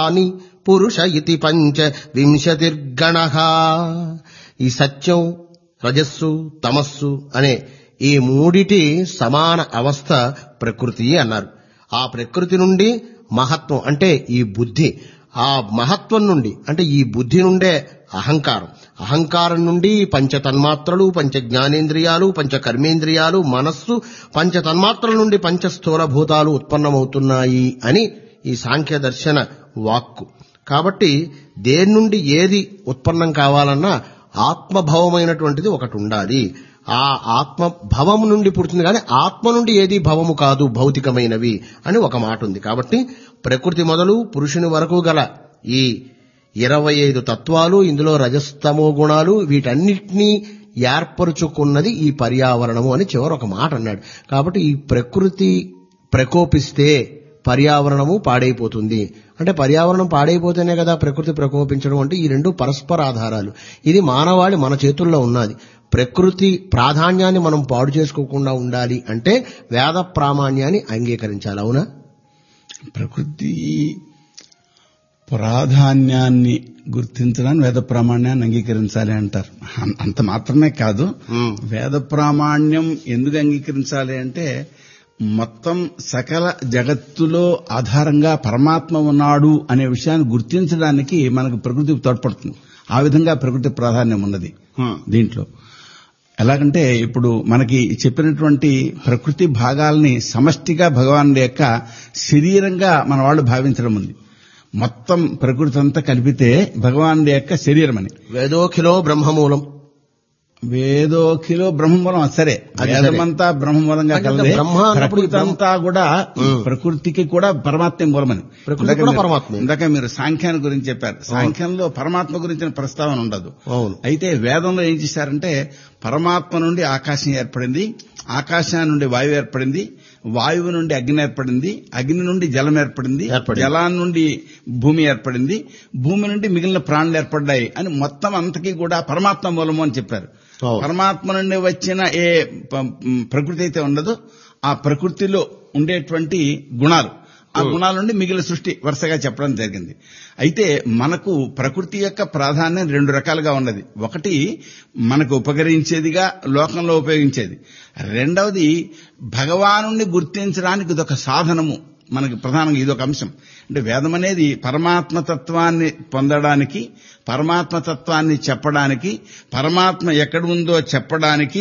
తాని పురుష ఇతి పంచ వింశతిర్గణ ఈ సత్యం రజస్సు తమస్సు అనే ఈ మూడిటి సమాన అవస్థ ప్రకృతి అన్నారు ఆ ప్రకృతి నుండి మహత్వం అంటే ఈ బుద్ధి ఆ మహత్వం నుండి అంటే ఈ బుద్ధి నుండే అహంకారం అహంకారం నుండి పంచ తన్మాత్రలు పంచ జ్ఞానేంద్రియాలు పంచ కర్మేంద్రియాలు మనస్సు పంచ తన్మాత్రల నుండి పంచ స్థూల భూతాలు ఉత్పన్నమవుతున్నాయి అని ఈ సాంఖ్య దర్శన వాక్కు కాబట్టి దేని నుండి ఏది ఉత్పన్నం కావాలన్నా ఆత్మభవమైనటువంటిది ఒకటి ఉండాలి ఆ ఆత్మ భవము నుండి పుడుతుంది కానీ ఆత్మ నుండి ఏది భవము కాదు భౌతికమైనవి అని ఒక మాట ఉంది కాబట్టి ప్రకృతి మొదలు పురుషుని వరకు గల ఈ ఇరవై ఐదు తత్వాలు ఇందులో రజస్తమో గుణాలు వీటన్నిటినీ ఏర్పరుచుకున్నది ఈ పర్యావరణము అని చివరి ఒక మాట అన్నాడు కాబట్టి ఈ ప్రకృతి ప్రకోపిస్తే పర్యావరణము పాడైపోతుంది అంటే పర్యావరణం పాడైపోతేనే కదా ప్రకృతి ప్రకోపించడం అంటే ఈ రెండు పరస్పర ఆధారాలు ఇది మానవాళి మన చేతుల్లో ఉన్నది ప్రకృతి ప్రాధాన్యాన్ని మనం పాడు చేసుకోకుండా ఉండాలి అంటే వేద ప్రామాణ్యాన్ని అంగీకరించాలి అవునా ప్రకృతి ప్రాధాన్యాన్ని గుర్తించడానికి వేద ప్రామాణ్యాన్ని అంగీకరించాలి అంటారు అం- అంత మాత్రమే కాదు మ్మ్. వేద ప్రామాణ్యం ఎందుకు అంగీకరించాలి అంటే మొత్తం సకల జగత్తులో ఆధారంగా పరమాత్మ ఉన్నాడు అనే విషయాన్ని గుర్తించడానికి మనకు ప్రకృతి తోడ్పడుతుంది ఆ విధంగా ప్రకృతి ప్రాధాన్యం ఉన్నది దీంట్లో ఎలాగంటే ఇప్పుడు మనకి చెప్పినటువంటి ప్రకృతి భాగాల్ని సమష్టిగా భగవానుడి యొక్క శరీరంగా మన వాళ్ళు భావించడం ఉంది మొత్తం ప్రకృతి అంతా కలిపితే భగవానుడి యొక్క శరీరం అని వేదోఖిలో బ్రహ్మమూలం వేదోఖిలో బ్రహ్మమూలం సరే అది సరే. వేదమంతా బ్రహ్మమూలంగా అంటే కలదే బ్రహ్మ అన్నప్పుడు ప్రకృతి అంతా కూడా ఈ ప్రకృతికి కూడా పరమాత్మ మూలమని ప్రకృతి ఇందాక కూడా మీరు- పరమాత్మే. ఇందాక మీరు సాంఖ్యాన్ని గురించి చెప్పారు సాంఖ్యంలో పరమాత్మ గురించిన ప్రస్తావన ఉండదు అవును అయితే వేదంలో ఏం చేశారంటే పరమాత్మ నుండి ఆకాశం ఏర్పడింది ఆకాశం నుండి వాయువు ఏర్పడింది వాయువు నుండి అగ్ని ఏర్పడింది అగ్ని నుండి జలం ఏర్పడింది ఏర్పడింది. జలాన్ నుండి భూమి ఏర్పడింది భూమి నుండి మిగిలిన ప్రాణులు ఏర్పడ్డాయి అని మొత్తం అంతకీ కూడా పరమాత్మ మూలము అని చెప్పారు అవును. పరమాత్మ నుండి వచ్చిన ఏ ప- మ్, ప్రకృతి అయితే ఉండదో ఆ ప్రకృతిలో ఉండేటువంటి గుణాలు ఆ గుణాల నుండి మిగిలిన సృష్టి వరుసగా చెప్పడం జరిగింది అయితే మనకు ప్రకృతి యొక్క ప్రాధాన్యం రెండు రకాలుగా ఉన్నది ఒకటి మనకు ఉపకరించేదిగా లోకంలో ఉపయోగించేది రెండవది భగవాను గుర్తించడానికి ఇదొక సాధనము మనకి ప్రధానంగా ఇదొక అంశం అంటే వేదం అనేది పరమాత్మ తత్వాన్ని పొందడానికి పరమాత్మ తత్వాన్ని చెప్పడానికి పరమాత్మ ఎక్కడ ఉందో చెప్పడానికి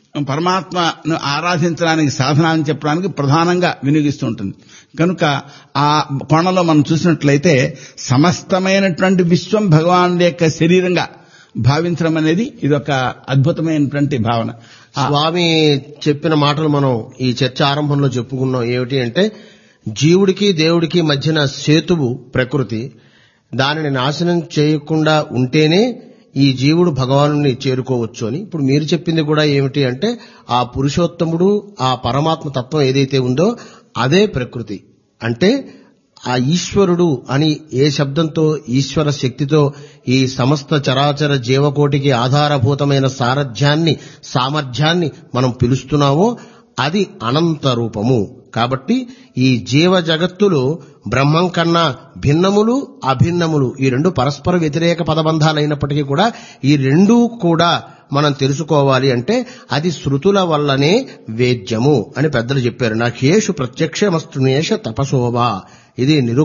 పరమాత్మను ఆరాధించడానికి సాధన అని చెప్పడానికి ప్రధానంగా వినియోగిస్తూ ఉంటుంది కనుక ఆ కోణంలో మనం చూసినట్లయితే సమస్తమైనటువంటి విశ్వం భగవానుడి యొక్క శరీరంగా భావించడం అనేది ఇదొక అద్భుతమైనటువంటి భావన ఆ స్వామి చెప్పిన మాటలు మనం ఈ చర్చ ఆరంభంలో చెప్పుకున్నాం ఏమిటి అంటే జీవుడికి దేవుడికి మధ్యన సేతువు ప్రకృతి దానిని నాశనం చేయకుండా ఉంటేనే ఈ జీవుడు భగవాను చేరుకోవచ్చు అని ఇప్పుడు మీరు చెప్పింది కూడా ఏమిటి అంటే ఆ పురుషోత్తముడు ఆ పరమాత్మ తత్వం ఏదైతే ఉందో అదే ప్రకృతి అంటే ఆ ఈశ్వరుడు అని ఏ శబ్దంతో ఈశ్వర శక్తితో ఈ సమస్త చరాచర జీవకోటికి ఆధారభూతమైన సారథ్యాన్ని సామర్థ్యాన్ని మనం పిలుస్తున్నామో అది అనంత రూపము కాబట్టి ఈ జీవ జగత్తులు బ్రహ్మం కన్నా భిన్నములు అభిన్నములు ఈ రెండు పరస్పర వ్యతిరేక పదబంధాలైనప్పటికీ కూడా ఈ రెండూ కూడా మనం తెలుసుకోవాలి అంటే అది శృతుల వల్లనే వేద్యము అని పెద్దలు చెప్పారు నాకేషు ప్రత్యక్షమస్తునేష తపశోభ ఇది నిరు